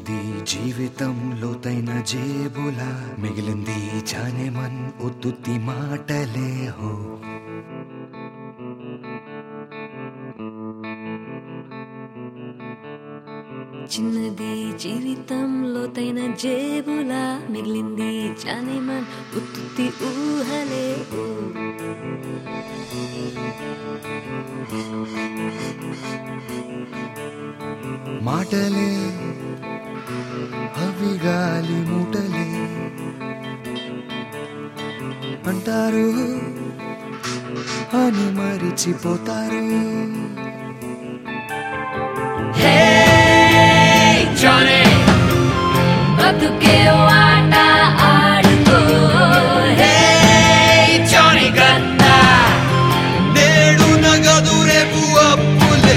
చిన్నది జీవితం లోతైన జేబులా మిగిలింది జానేమన్ ఉత్తుత్తి మాటలే హో చిన్నది జీవితం లోతైన జేబులా మిగిలింది జానేమన్ ఉత్తుత్తి ఊహలే ఓ. మాటలే అవి గాలి మూటలే అంటారు అని మరిచిపోతారు బతుకే ఆట ఆడుకో హే నేడు నగదు రేపు అప్పులే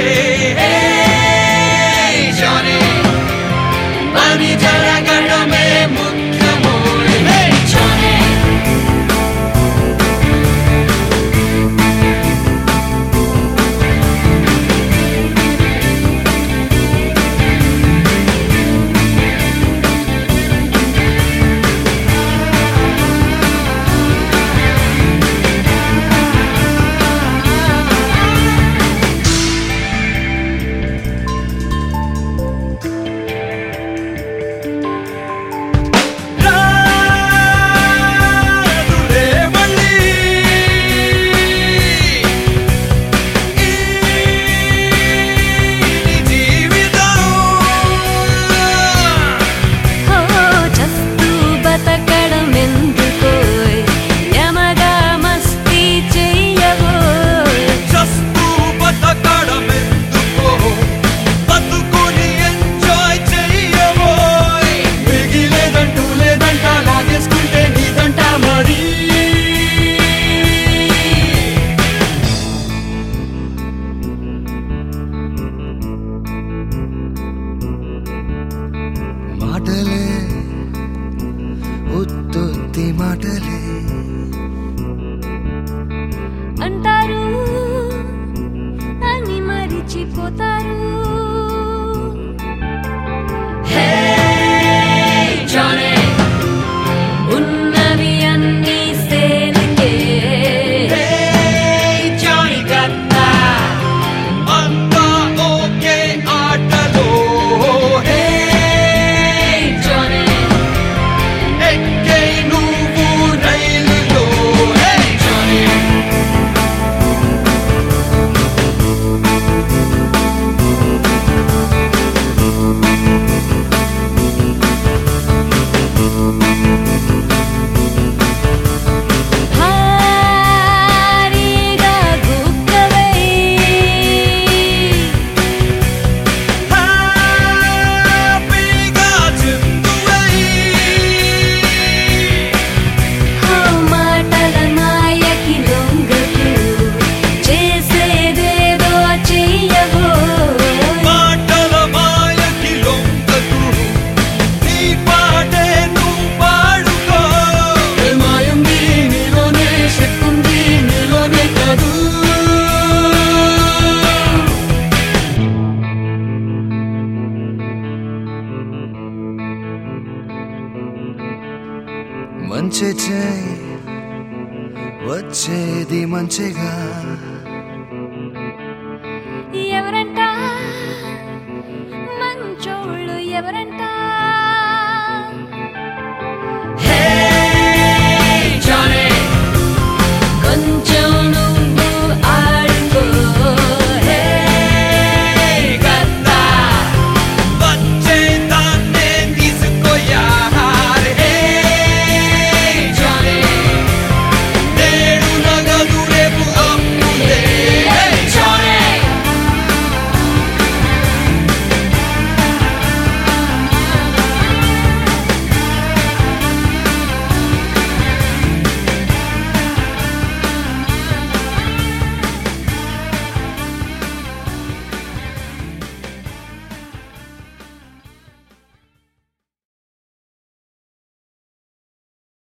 పని జరగడమే ముఖ్యమో రాదులే మళ్ళీ ఈ జీవితం ఓ చస్తూ బతకడం ఎందుకో యమగా మస్తీ చెయ్యవోయ్ చస్తూ బతకడమెందుకో బతుకుని ఎంజాయ్ చెయ్యబోయ్ మిగిలేదంటూ లేదంట లాగేసుకుంటే నీదంట మరి మాటలే ఉత్తుత్తి మాటలే అంటారు అని మరిచిపోతారు ఉన్నవి అన్ని సేనకే అంతా ఓకే ఆటలో హే జానీ ఎక్కే నువ్వు రైలులో హే భారీగా గుక్కవై హ్యాపీగా చిందువై ఆ మాటల మాయకి లొంగకు చేసేదేదో చెయ్యవో మాటల మాయకి లొంగకు నీ పాటే నువ్వు పాడుకో ఏ మాయుంది నీలోనే శక్తుంది నీలోనే కాదు మంచి చేయి వచ్చేది మంచిగా